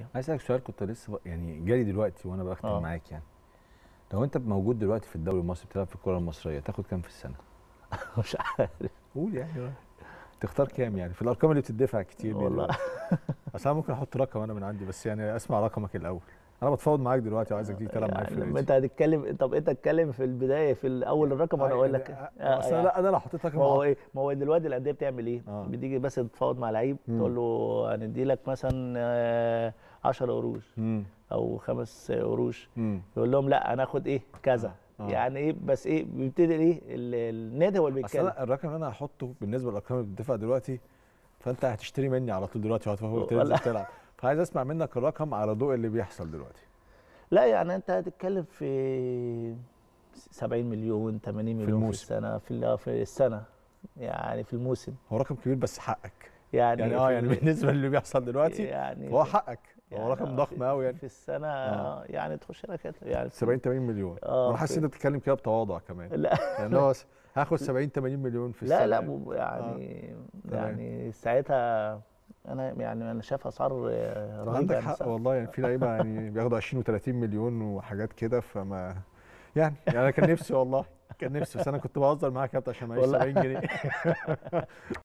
عايز اسالك سؤال كنت لسه ب- يعني جالي دلوقتي وانا بختم آه. معاك يعني لو انت موجود دلوقتي في الدوري المصري بتلعب في الكره المصريه تاخد كام في السنه؟ مش عارف قول يعني تختار كام يعني في الارقام اللي بتدفع كتير دي والله دلوقتي. اصل انا ممكن احط رقم انا من عندي بس يعني اسمع رقمك الاول انا بتفاوض معاك دلوقتي وعايزك تيجي تلعب معايا في يعني لما الراديو. انت هتتكلم طب انت اتكلم في البدايه في الاول الرقم وانا اقول لك آه، اصل أنا- لا انا لو حطيت رقم ما هو عط- ايه ما هو دلوقتي الانديه بتعمل ايه؟ آه. بتيجي بس تتفاوض مع لعيب مم. تقول له هندي لك مثلا آه، 10 قروش مم. او خمس قروش مم. يقول لهم لا انا هاخد ايه كذا آه. يعني ايه بس ايه بيبتدي ايه ال- النادي هو اللي اصل بيتكلم أنا الرقم اللي انا هحطه بالنسبه للارقام اللي بتدفع دلوقتي فانت هتشتري مني على طول دلوقتي وهتفهم والله. تنزل تلعب فعايز اسمع منك الرقم على ضوء اللي بيحصل دلوقتي لا يعني انت هتتكلم في 70 مليون 80 مليون في, الموسم. السنه في ال- في السنه يعني في الموسم هو رقم كبير بس حقك يعني يعني اه في يعني ال- بالنسبه للي بيحصل دلوقتي يعني هو في- حقك يعني هو رقم آه، ضخم في- قوي يعني في السنه آه. يعني تخش لك كده يعني في- 70 80 مليون آه، وانا حاسس في- ان انت بتتكلم كده بتواضع كمان لا يعني هو س- هاخد 70 80 مليون في السنه لا لا يعني. ب- يعني تمام. يعني ساعتها انا يعني انا شايف اسعار آه، رهيبه عندك يعني حق ساعة. والله يعني في لعيبه يعني بياخدوا 20 و30 مليون وحاجات كده فما يعني يعني انا كان نفسي والله كان نفسي بس انا كنت بهزر معاك يا كابتن عشان معيش والله. 70 جنيه